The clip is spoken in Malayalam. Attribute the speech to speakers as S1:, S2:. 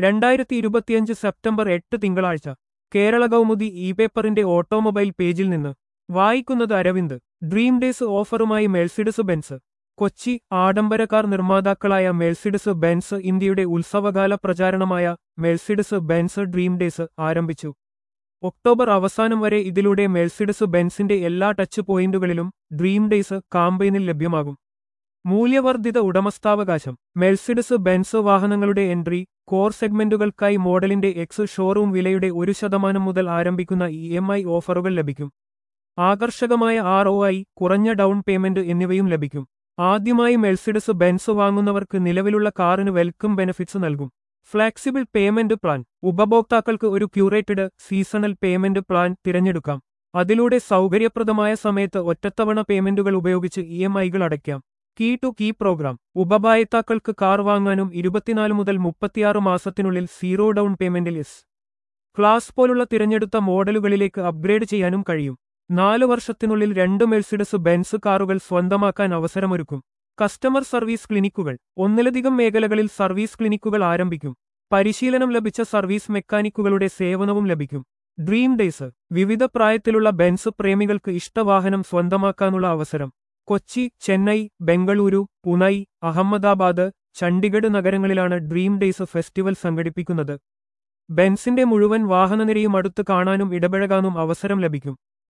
S1: രണ്ടായിരത്തി ഇരുപത്തിയഞ്ച് സെപ്റ്റംബർ എട്ട് തിങ്കളാഴ്ച കേരള കൗമുദി ഇ പേപ്പറിന്റെ ഓട്ടോമൊബൈൽ പേജിൽ നിന്ന് വായിക്കുന്നത് അരവിന്ദ് ഡ്രീം ഡേയ്സ് ഓഫറുമായി മെഴ്സിഡസ് ബെൻസ് കൊച്ചി ആഡംബര കാർ നിർമ്മാതാക്കളായ മെഴ്സിഡസ് ബെൻസ് ഇന്ത്യയുടെ ഉത്സവകാല പ്രചാരണമായ മെഴ്സിഡസ് ബെൻസ് ഡ്രീം ഡേയ്സ് ആരംഭിച്ചു ഒക്ടോബർ അവസാനം വരെ ഇതിലൂടെ മെഴ്സിഡസ് ബെൻസിന്റെ എല്ലാ ടച്ച് പോയിന്റുകളിലും ഡ്രീം ഡേയ്സ് കാമ്പയിനിൽ ലഭ്യമാകും മൂല്യവർദ്ധിത ഉടമസ്ഥാവകാശം മെഴ്സിഡസ് ബെൻസ് വാഹനങ്ങളുടെ എൻട്രി കോർ സെഗ്മെന്റുകൾക്കായി മോഡലിന്റെ എക്സ് ഷോറൂം വിലയുടെ ഒരു ശതമാനം മുതൽ ആരംഭിക്കുന്ന ഇ എം ഐ ഓഫറുകൾ ലഭിക്കും ആകർഷകമായ ആർ ഒ ഐ കുറഞ്ഞ ഡൗൺ പേയ്മെന്റ് എന്നിവയും ലഭിക്കും ആദ്യമായി മെഴ്സിഡസ് ബെൻസ് വാങ്ങുന്നവർക്ക് നിലവിലുള്ള കാറിന് വെൽക്കം ബെനിഫിറ്റ്സ് നൽകും ഫ്ലെക്സിബിൾ പേയ്മെന്റ് പ്ലാൻ ഉപഭോക്താക്കൾക്ക് ഒരു ക്യൂറേറ്റഡ് സീസണൽ പേയ്മെന്റ് പ്ലാൻ തിരഞ്ഞെടുക്കാം അതിലൂടെ സൗകര്യപ്രദമായ സമയത്ത് ഒറ്റത്തവണ പേയ്മെന്റുകൾ ഉപയോഗിച്ച് ഇ എം ഐകൾ അടയ്ക്കാം കീ ടു കീ പ്രോഗ്രാം ഉപഭോക്താക്കൾക്ക് കാർ വാങ്ങാനും ഇരുപത്തിനാല് മുതൽ മുപ്പത്തിയാറ് മാസത്തിനുള്ളിൽ സീറോ ഡൗൺ പേയ്മെന്റിൽ എസ് ക്ലാസ് പോലുള്ള തിരഞ്ഞെടുത്ത മോഡലുകളിലേക്ക് അപ്ഗ്രേഡ് ചെയ്യാനും കഴിയും നാല് വർഷത്തിനുള്ളിൽ രണ്ട് മെഴ്സിഡസ് ബെൻസ് കാറുകൾ സ്വന്തമാക്കാൻ അവസരമൊരുക്കും കസ്റ്റമർ സർവീസ് ക്ലിനിക്കുകൾ ഒന്നിലധികം മേഖലകളിൽ സർവീസ് ക്ലിനിക്കുകൾ ആരംഭിക്കും പരിശീലനം ലഭിച്ച സർവീസ് മെക്കാനിക്കുകളുടെ സേവനവും ലഭിക്കും ഡ്രീം ഡേയ്സ് വിവിധ പ്രായത്തിലുള്ള ബെൻസ് പ്രേമികൾക്ക് ഇഷ്ടവാഹനം സ്വന്തമാക്കാനുള്ള അവസരം കൊച്ചി ചെന്നൈ ബംഗളൂരു പുനൈ അഹമ്മദാബാദ് ചണ്ഡിഗഡ് നഗരങ്ങളിലാണ് ഡ്രീം ഡേയ്സ് ഫെസ്റ്റിവൽ സംഘടിപ്പിക്കുന്നത് ബെൻസിന്റെ മുഴുവൻ വാഹനനിരയും അടുത്ത് കാണാനും ഇടപഴകാനും അവസരം ലഭിക്കും